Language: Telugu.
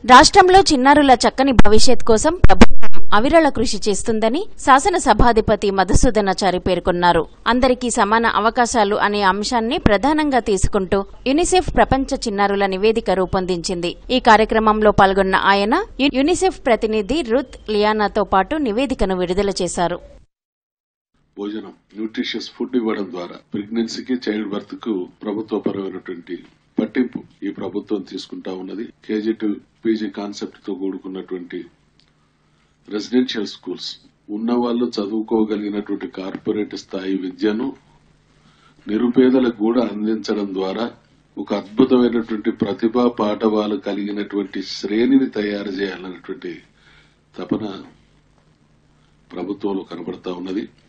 రాష్ట్రంలో చిన్నారుల చక్కని భవిష్యత్ కోసం ప్రభుత్వం అవిరళ కృషి చేస్తుందని శాసనసభాధిపతి మధుసూదనాచారి పేర్కొన్నారు అందరికీ సమాన అవకాశాలు అనే అంశాన్ని ప్రధానంగా తీసుకుంటూ యునిసెఫ్ ప్రపంచ చిన్నారుల నివేదిక రూపొందించింది ఈ కార్యక్రమంలో పాల్గొన్న ఆయన యు- యునిసెఫ్ ప్రతినిధి రుత్ లియానాతో పాటు నివేదికను విడుదల చేశారు భోజనం న్యూట్రిషియస్ ఫుడ్ ఇవ్వడం ద్వారా ప్రెగ్నెన్సీకి చైల్డ్ బర్త్ కు ప్రభుత్వపరమైనటువంటి పట్టింపు ఈ ప్రభుత్వం తీసుకుంటా ఉన్నది కేజీ టు పీజీ కాన్సెప్ట్ తో కూడుకున్నటువంటి రెసిడెన్షియల్ స్కూల్స్ ఉన్న వాళ్ళు చదువుకోగలిగినటువంటి కార్పొరేట్ స్థాయి విద్యను నిరుపేదలకు కూడా అందించడం ద్వారా ఒక అద్భుతమైనటువంటి ప్రతిభా పాఠవాలు కలిగినటువంటి శ్రేణిని తయారు చేయాలన్నటువంటి తపన ప్రభుత్వంలో కనబడతా ఉన్నది